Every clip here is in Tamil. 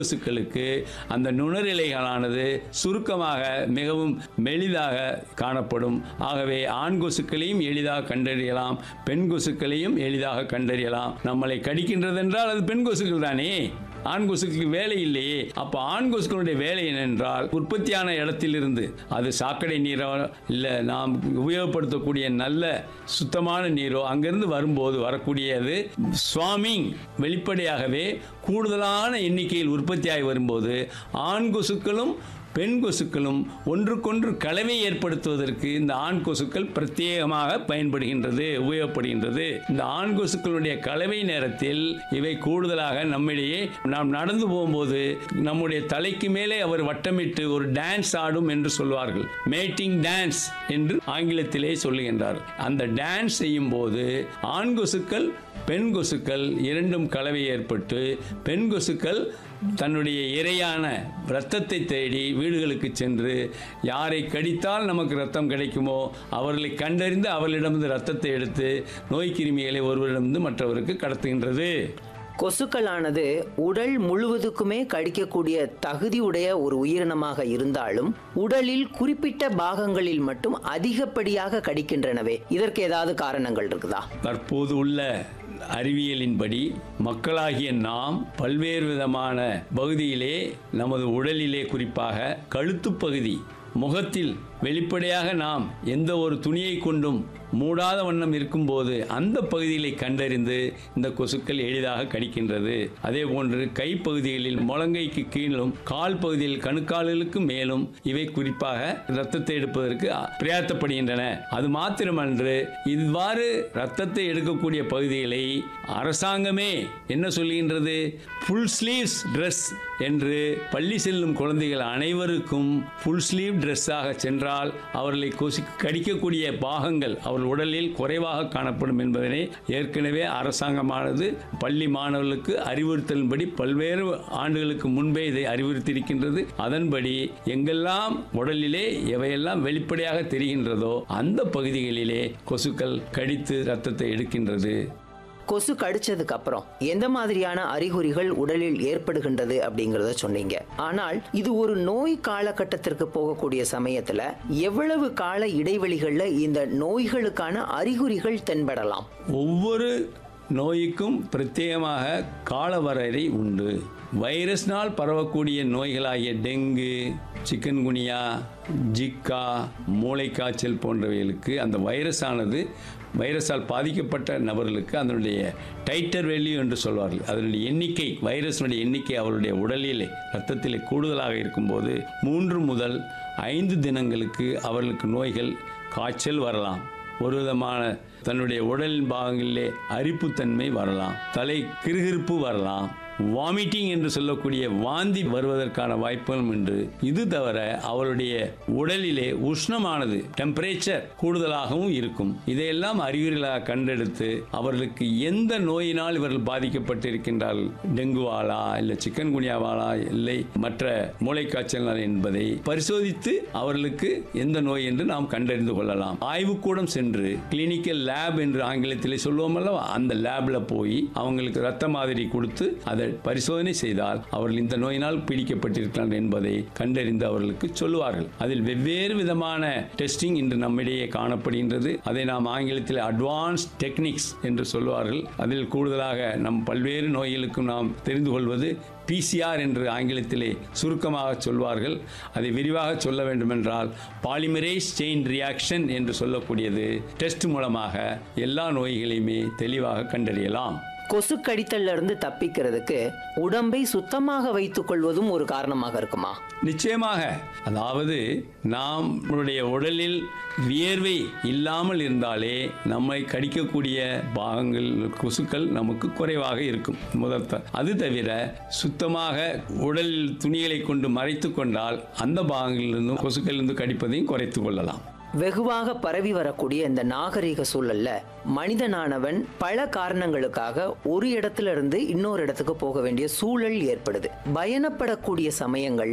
கொசுக்களுக்கு அந்த நுணரிலைகளானது சுருக்கமாக மிகவும் மெலிதாக காணப்படும் ஆகவே ஆண் கொசுக்களையும் எளிதாக கண்டறியலாம் பெண் கொசுக்களையும் எளிதாக கண்டறியலாம் நம்மளை கடிக்கின்றதென்றால் அது பெண் கொசுக்கள் தானே ஆண் கொசுக்கு வேலை இல்லையே அப்போ ஆண் கொசுக்களுடைய வேலை என்னென்றால் உற்பத்தியான இடத்திலிருந்து அது சாக்கடை நீரோ இல்லை நாம் உபயோகப்படுத்தக்கூடிய நல்ல சுத்தமான நீரோ அங்கிருந்து வரும்போது வரக்கூடியது ஸ்வாமிங் வெளிப்படையாகவே கூடுதலான எண்ணிக்கையில் உற்பத்தியாகி வரும்போது ஆண் கொசுக்களும் பெண் கொசுக்களும் ஒன்றுக்கொன்று கலவை ஏற்படுத்துவதற்கு இந்த ஆண் கொசுக்கள் பிரத்யேகமாக பயன்படுகின்றது உபயோகப்படுகின்றது இந்த ஆண் கொசுக்களுடைய கலவை நேரத்தில் இவை கூடுதலாக நம்மிடையே நாம் நடந்து போகும்போது நம்முடைய தலைக்கு மேலே அவர் வட்டமிட்டு ஒரு டான்ஸ் ஆடும் என்று சொல்வார்கள் மேட்டிங் டான்ஸ் என்று ஆங்கிலத்திலே சொல்லுகின்றார் அந்த டான்ஸ் செய்யும் போது ஆண் கொசுக்கள் பெண் கொசுக்கள் இரண்டும் கலவை ஏற்பட்டு பெண் கொசுக்கள் தன்னுடைய இரையான இரத்தத்தை தேடி வீடுகளுக்கு சென்று யாரை கடித்தால் நமக்கு ரத்தம் கிடைக்குமோ அவர்களை கண்டறிந்து அவர்களிடமிருந்து ரத்தத்தை எடுத்து நோய் கிருமிகளை ஒருவரிடமிருந்து மற்றவருக்கு கடத்துகின்றது கொசுக்களானது உடல் முழுவதுக்குமே கடிக்கக்கூடிய தகுதியுடைய ஒரு உயிரினமாக இருந்தாலும் உடலில் குறிப்பிட்ட பாகங்களில் மட்டும் அதிகப்படியாக கடிக்கின்றனவே இதற்கு ஏதாவது காரணங்கள் இருக்குதா தற்போது உள்ள அறிவியலின்படி மக்களாகிய நாம் பல்வேறு விதமான பகுதியிலே நமது உடலிலே குறிப்பாக கழுத்துப் பகுதி முகத்தில் வெளிப்படையாக நாம் எந்த ஒரு துணியை கொண்டும் மூடாத வண்ணம் இருக்கும்போது அந்த பகுதிகளை கண்டறிந்து இந்த கொசுக்கள் எளிதாக கடிக்கின்றது அதே போன்று கைப்பகுதிகளில் முழங்கைக்கு கீழும் கால் பகுதியில் கணுக்கால்களுக்கு மேலும் இவை குறிப்பாக இரத்தத்தை எடுப்பதற்கு பிரயாத்தப்படுகின்றன அது மாத்திரமன்று இவ்வாறு இரத்தத்தை எடுக்கக்கூடிய பகுதிகளை அரசாங்கமே என்ன சொல்கின்றது ஃபுல் ஸ்லீவ்ஸ் ட்ரெஸ் என்று பள்ளி செல்லும் குழந்தைகள் அனைவருக்கும் ஃபுல் ஸ்லீவ் ட்ரெஸ்ஸாக சென்றால் அவர்களை கொசு கடிக்கக்கூடிய பாகங்கள் அவர் உடலில் குறைவாக காணப்படும் என்பதனை ஏற்கனவே அரசாங்கமானது பள்ளி மாணவர்களுக்கு அறிவுறுத்தலின்படி பல்வேறு ஆண்டுகளுக்கு முன்பே இதை அறிவுறுத்தியிருக்கின்றது அதன்படி எங்கெல்லாம் உடலிலே எவையெல்லாம் வெளிப்படையாக தெரிகின்றதோ அந்த பகுதிகளிலே கொசுக்கள் கடித்து ரத்தத்தை எடுக்கின்றது கொசு கடிச்சதுக்கு அப்புறம் எந்த மாதிரியான அறிகுறிகள் உடலில் ஏற்படுகின்றது அப்படிங்கறத சொன்னீங்க ஆனால் இது ஒரு நோய் காலகட்டத்திற்கு போகக்கூடிய சமயத்துல எவ்வளவு கால இடைவெளிகள்ல இந்த நோய்களுக்கான அறிகுறிகள் தென்படலாம் ஒவ்வொரு நோய்க்கும் பிரத்யேகமாக காலவரையறை உண்டு வைரஸ்னால் பரவக்கூடிய நோய்களாகிய டெங்கு சிக்கன்குனியா ஜிக்கா மூளைக்காய்ச்சல் போன்றவைகளுக்கு அந்த வைரஸானது வைரஸால் பாதிக்கப்பட்ட நபர்களுக்கு அதனுடைய டைட்டர் வேல்யூ என்று சொல்வார்கள் அதனுடைய எண்ணிக்கை வைரஸினுடைய எண்ணிக்கை அவருடைய உடலிலே ரத்தத்திலே கூடுதலாக இருக்கும்போது மூன்று முதல் ஐந்து தினங்களுக்கு அவர்களுக்கு நோய்கள் காய்ச்சல் வரலாம் ஒரு விதமான தன்னுடைய உடலின் பாகங்களிலே அரிப்புத்தன்மை வரலாம் தலை கிருகிருப்பு வரலாம் வாமிட்டிங் என்று சொல்லக்கூடிய வாந்தி வருவதற்கான வாய்ப்புகளும் உண்டு இது தவிர அவருடைய உடலிலே உஷ்ணமானது டெம்பரேச்சர் கூடுதலாகவும் இருக்கும் இதையெல்லாம் அறிகுறிகளாக கண்டெடுத்து அவர்களுக்கு எந்த நோயினால் இவர்கள் பாதிக்கப்பட்டிருக்கின்றார்கள் டெங்குவாலா இல்லை சிக்கன் குனியாவாலா இல்லை மற்ற மூளைக்காய்ச்சல் என்பதை பரிசோதித்து அவர்களுக்கு எந்த நோய் என்று நாம் கண்டறிந்து கொள்ளலாம் ஆய்வுக்கூடம் சென்று கிளினிக்கல் லேப் என்று ஆங்கிலத்திலே சொல்லுவோம் அல்லவா அந்த லேப்ல போய் அவங்களுக்கு ரத்த மாதிரி கொடுத்து அதை பரிசோதனை செய்தால் அவர்கள் இந்த நோயினால் பீடிக்கப்பட்டிருக்கிறார்கள் என்பதை கண்டறிந்து அவர்களுக்கு சொல்லுவார்கள் அதில் வெவ்வேறு விதமான டெஸ்டிங் இன்று நம்மிடையே காணப்படுகின்றது அதை நாம் ஆங்கிலத்தில் அட்வான்ஸ் டெக்னிக்ஸ் என்று சொல்லுவார்கள் அதில் கூடுதலாக நம் பல்வேறு நோய்களுக்கும் நாம் தெரிந்து கொள்வது பிசிஆர் என்று ஆங்கிலத்திலே சுருக்கமாக சொல்வார்கள் அதை விரிவாக சொல்ல வேண்டுமென்றால் பாலிமரேஸ் செயின் ரியாக்ஷன் என்று சொல்லக்கூடியது டெஸ்ட் மூலமாக எல்லா நோய்களையுமே தெளிவாக கண்டறியலாம் கொசு கடித்தல்ல இருந்து தப்பிக்கிறதுக்கு உடம்பை சுத்தமாக வைத்துக் கொள்வதும் ஒரு காரணமாக இருக்குமா நிச்சயமாக அதாவது நம்முடைய உடலில் வியர்வை இல்லாமல் இருந்தாலே நம்மை கடிக்கக்கூடிய பாகங்கள் கொசுக்கள் நமக்கு குறைவாக இருக்கும் முதல் த- அது தவிர சுத்தமாக உடல் துணிகளை கொண்டு மறைத்து கொண்டால் அந்த பாகங்களிலிருந்தும் கொசுக்களிலிருந்து கடிப்பதையும் குறைத்து கொள்ளலாம் வெகுவாக பரவி வரக்கூடிய இந்த நாகரிக சூழல்ல மனிதனானவன் பல காரணங்களுக்காக ஒரு இடத்துல இருந்து இன்னொரு இடத்துக்கு போக வேண்டிய சூழல் ஏற்படுது பயணப்படக்கூடிய சமயங்கள்ல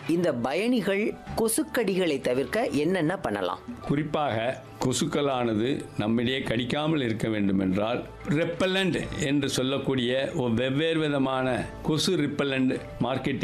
இந்த பயணிகள் கொசுக்கடிகளை தவிர்க்க என்னென்ன பண்ணலாம் குறிப்பாக கொசுக்களானது நம்மிடையே கடிக்காமல் இருக்க வேண்டும் என்றால் ரெப்பலண்ட் என்று சொல்லக்கூடிய ஒரு வெவ்வேறு விதமான கொசு ரிப்பலண்ட் மார்க்கெட்டில்